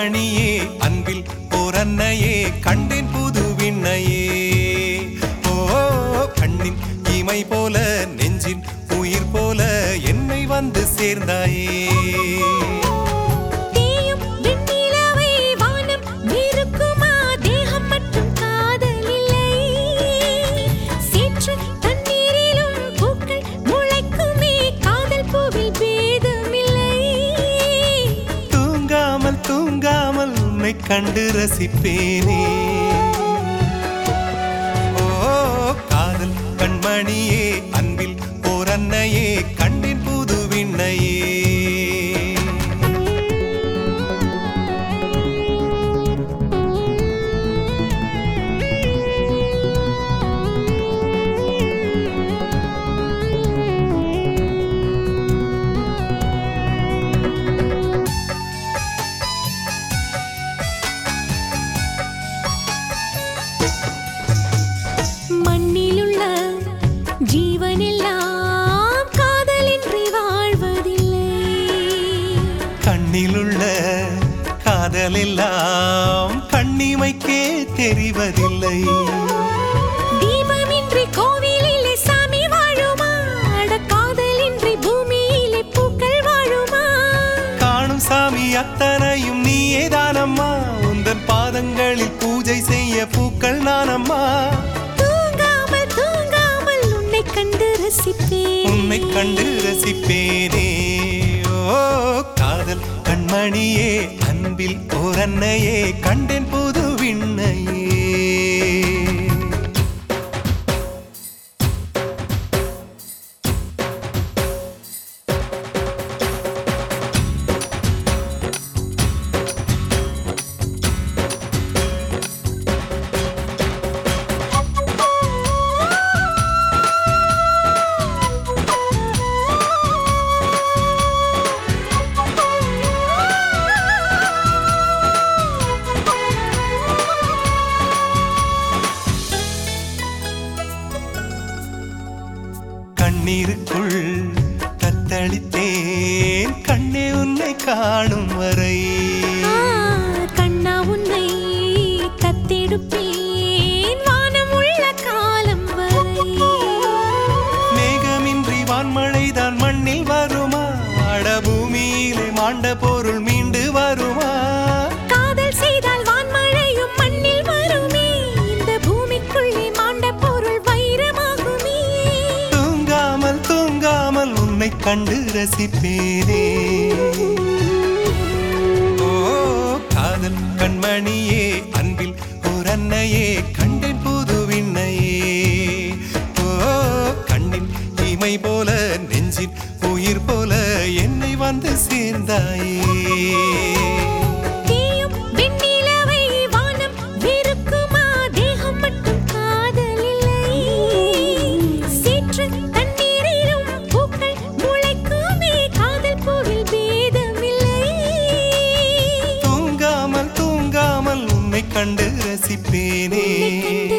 கண்மணியே அன்பில் ஓர் அன்னையே கண்டேன் புது விண்ணையே ஓ கண்ணின் இமை போல நெஞ்சின் உயிர் போல என்னை வந்து சேர்ந்தாயே தேயும் வெண்ணிலவை வானம் வெறுக்குமா தேகம் மட்டும் காதல் இல்லை சேற்று தண்ணீரிலும் பூக்கள் முளைக்குமே காதல் பூவில் பேதமில்லை தூங்காமல் தூங்காமல் உன்னை கண்டு ரசிப்பேனே ஓ காதல் கண்மணியே அன்பில் ஓர் அன்னையே கண்டின் புது விண்ணையே மண்ணிலுள்ள ஜீவனெல்லாம் காதலின்றி வாழ்வதில்லை கண்ணிலுள்ள காதலெல்லாம் கண்ணிமைக்கே தெரிவதில்லை தீபமின்றி கோவிலிலே சாமி வாழுமா அட காதலின்றி பூமியிலே பூக்கள் வாழுமா காணும் சாமி அத்தனையும் நீயே தானம்மா உந்தன் பாதங்களில் பூஜை செய்ய பூக்கள் நானம்மா தூங்காமல் தூங்காமல் உன்னை கண்டு ரசிப்பேன் உன்னை கண்டு ரசிப்பேனே ஓ காதல் கண்மணியே அன்பில் ஓர் அன்னையே கண்டேன் புது விண்ணையே கண்ணீருக்குள் தத்தளித்தேன் கண்ணே உன்னை காணும் வரை ஆ, கண்ணா உன்னை தத்தெடுப்பேன் வானம் உள்ள காலம் வரை மேகமின்றி வான்மழைதான் மண்ணில் வருமா அட பூமியிலே மாண்ட பொருள் மீண்டு வருமா காதல் செய்தால் வான்மழையும் மண்ணில் வருமே இந்த பூமிக்குள்ளே மாண்ட பொருள் வைரமாகுமே தூங்காமல் தூங்காமல் உன்னை கண்டு ரசிப்பேனே ஓ காதல் கண்மணியே அன்பில் ஓர் அன்னையே கண்டேன் புது விண்ணையே ஓ கண்ணின் இமை போல நெஞ்சின் உயிர் போல என்னை வந்து சேர்ந்தாயே தேயும் வெண்ணிலவை வானம் வெறுக்குமா தேகம் மட்டும் காதல் இல்லை சேற்று தண்ணீரிலும் பூக்கள் முளைக்குமே காதல் பூவில் பேதமில்லை தூங்காமல் தூங்காமல் உன்னை கண்டு ரசிப்பேனே